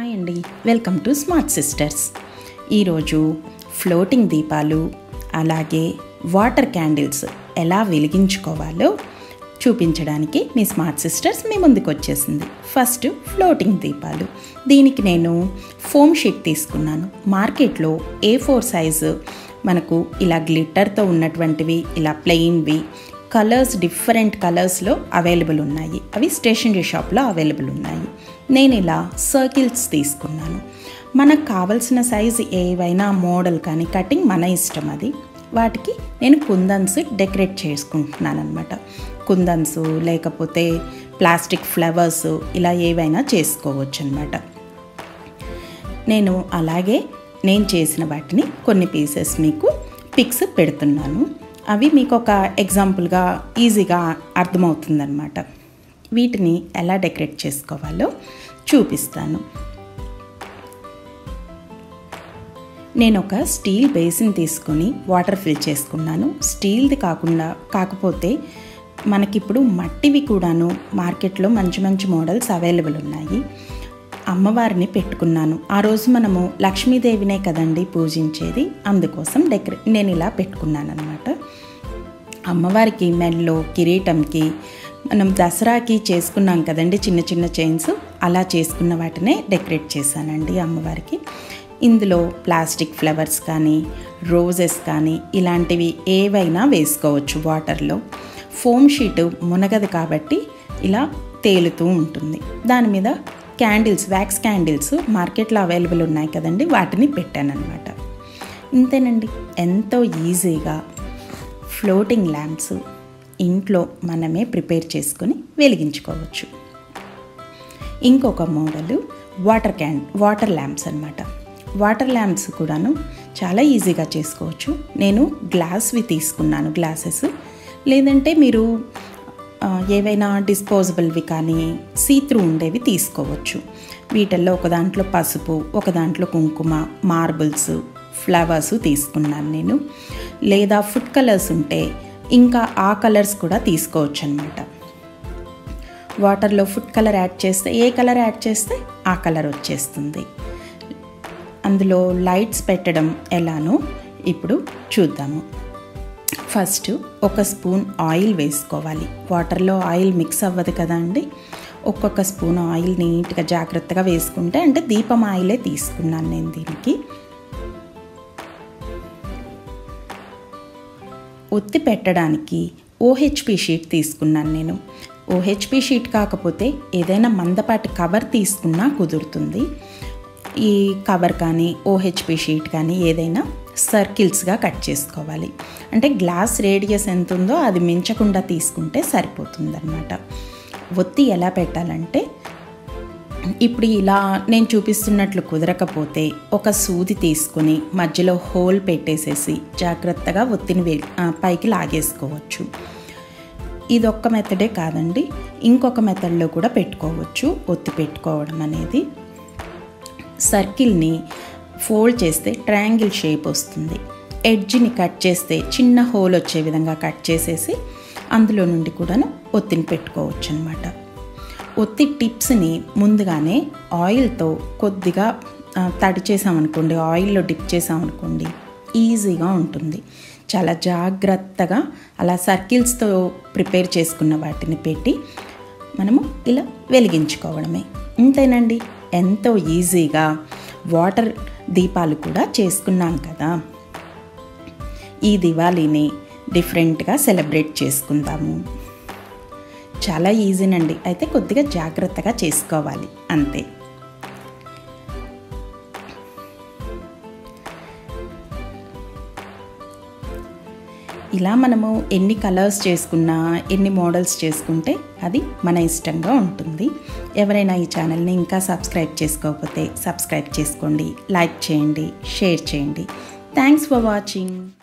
hi అండి welcome to smart sisters ఈరోజు floating దీపాలు అలాగే వాటర్ క్యాండిల్స్ ఎలా వెలిగించుకోవాలో చూపించడానికి మీ స్మార్ట్ సిస్టర్స్ మీ ముందుకు వచ్చేసింది ఫస్ట్ ఫ్లోటింగ్ దీపాలు దీనికి నేను ఫోమ్ షీట్ తీసుకున్నాను మార్కెట్లో ఏ ఫోర్ సైజు మనకు ఇలా గ్లిట్టర్తో ఉన్నటువంటివి ఇలా ప్లెయిన్వి కలర్స్ డిఫరెంట్ కలర్స్లో అవైలబుల్ ఉన్నాయి అవి స్టేషనరీ షాప్లో అవైలబుల్ ఉన్నాయి నేను ఇలా సర్కిల్స్ తీసుకున్నాను మనకు కావలసిన సైజు ఏవైనా మోడల్ కానీ కటింగ్ మన ఇష్టం అది వాటికి నేను కుందన్స్ డెకరేట్ చేసుకుంటున్నాను అనమాట కుందన్స్ లేకపోతే ప్లాస్టిక్ ఫ్లవర్స్ ఇలా ఏవైనా చేసుకోవచ్చు అనమాట నేను అలాగే నేను చేసిన వాటిని కొన్ని పీసెస్ మీకు పిక్స్ పెడుతున్నాను అవి మీకు ఒక ఎగ్జాంపుల్గా ఈజీగా అర్థమవుతుందన్నమాట వీటిని ఎలా డెకరేట్ చేసుకోవాలో చూపిస్తాను నేను ఒక స్టీల్ బేసిన్ తీసుకొని వాటర్ ఫిల్ చేసుకున్నాను స్టీల్ది కాకుండా కాకపోతే మనకిప్పుడు మట్టివి కూడాను మార్కెట్లో మంచి మంచి మోడల్స్ అవైలబుల్ ఉన్నాయి అమ్మవారిని పెట్టుకున్నాను ఆ రోజు మనము లక్ష్మీదేవినే కదండి పూజించేది అందుకోసం డెకరే నేను ఇలా పెట్టుకున్నాను అనమాట అమ్మవారికి మెల్లో కిరీటంకి మనం దసరాకి చేసుకున్నాం కదండి చిన్న చిన్న చైన్స్ అలా చేసుకున్న వాటినే డెకరేట్ చేశానండి అమ్మవారికి ఇందులో ప్లాస్టిక్ ఫ్లవర్స్ కానీ రోజెస్ కానీ ఇలాంటివి ఏవైనా వేసుకోవచ్చు వాటర్లో ఫోమ్ షీట్ మునగదు కాబట్టి ఇలా తేలుతూ ఉంటుంది దాని మీద క్యాండిల్స్ వ్యాక్స్ క్యాండిల్స్ మార్కెట్లో అవైలబుల్ ఉన్నాయి కదండి వాటిని పెట్టానమాట ఇంతేనండి ఎంతో ఈజీగా ఫ్లోటింగ్ ల్యాంప్స్ ఇంట్లో మనమే ప్రిపేర్ చేసుకొని వెలిగించుకోవచ్చు ఇంకొక model water can water lamps అనమాట వాటర్ ల్యాంప్స్ కూడాను చాలా ఈజీగా చేసుకోవచ్చు నేను గ్లాస్వి తీసుకున్నాను గ్లాసెస్ లేదంటే మీరు ఏవైనా డిస్పోజబుల్వి కానీ సీత్రూ ఉండేవి తీసుకోవచ్చు వీటిల్లో ఒక దాంట్లో పసుపు ఒక దాంట్లో కుంకుమ మార్బుల్స్ ఫ్లవర్స్ తీసుకున్నాను నేను లేదా ఫుడ్ కలర్స్ ఉంటే ఇంకా ఆ కలర్స్ కూడా తీసుకోవచ్చు అనమాట వాటర్లో ఫుడ్ కలర్ యాడ్ చేస్తే ఏ కలర్ యాడ్ చేస్తే ఆ కలర్ వచ్చేస్తుంది అందులో లైట్స్ పెట్టడం ఎలానో ఇప్పుడు చూద్దాము ఫస్ట్ ఒక స్పూన్ ఆయిల్ వేసుకోవాలి వాటర్లో ఆయిల్ మిక్స్ అవ్వదు కదా అండి ఒక్కొక్క స్పూన్ ఆయిల్ నీట్గా జాగ్రత్తగా వేసుకుంటే అంటే దీపం ఆయిలే తీసుకున్నాను నేను దీనికి ఒత్తి పెట్టడానికి ఓహెచ్పి షీట్ తీసుకున్నాను నేను ఓహెచ్పి షీట్ కాకపోతే ఏదైనా మందపాటి కవర్ తీసుకున్నా కుదురుతుంది ఈ కవర్ కానీ ఓహెచ్పి షీట్ కానీ ఏదైనా సర్కిల్స్గా కట్ చేసుకోవాలి అంటే గ్లాస్ రేడియస్ ఎంత ఉందో అది మించకుండా తీసుకుంటే సరిపోతుందన్నమాట ఒత్తి ఎలా పెట్టాలంటే ఇప్పుడు ఇలా నేను చూపిస్తున్నట్లు కుదరకపోతే ఒక సూది తీసుకొని మధ్యలో హోల్ పెట్టేసేసి జాగ్రత్తగా ఒత్తిని వే పైకి లాగేసుకోవచ్చు ఇది ఒక్క మెథడే కాదండి ఇంకొక మెథడ్లో కూడా పెట్టుకోవచ్చు ఒత్తి పెట్టుకోవడం అనేది సర్కిల్ని ఫోల్డ్ చేస్తే ట్రయాంగిల్ షేప్ వస్తుంది ఎడ్జ్ని కట్ చేస్తే చిన్న హోల్ వచ్చే విధంగా కట్ చేసేసి అందులో నుండి కూడాను ఒత్తిని పెట్టుకోవచ్చు అనమాట ఒత్తి టిప్స్ని ముందుగానే ఆయిల్తో కొద్దిగా తడి చేసామనుకోండి ఆయిల్లో డిప్ చేసామనుకోండి ఈజీగా ఉంటుంది చాలా జాగ్రత్తగా అలా సర్కిల్స్తో ప్రిపేర్ చేసుకున్న వాటిని పెట్టి మనము ఇలా వెలిగించుకోవడమే ఇంతేనండి ఎంతో ఈజీగా వాటర్ దీపాలు కూడా చేసుకున్నాం కదా ఈ దివాళీని డిఫరెంట్గా సెలబ్రేట్ చేసుకుందాము చాలా ఈజీనండి అయితే కొద్దిగా జాగ్రత్తగా చేసుకోవాలి అంతే ఇలా మనము ఎన్ని కలర్స్ చేసుకున్నా ఎన్ని మోడల్స్ చేసుకుంటే అది మన ఇష్టంగా ఉంటుంది ఎవరైనా ఈ ఛానల్ని ఇంకా సబ్స్క్రైబ్ చేసుకోకపోతే సబ్స్క్రైబ్ చేసుకోండి లైక్ చేయండి షేర్ చేయండి థ్యాంక్స్ ఫర్ వాచింగ్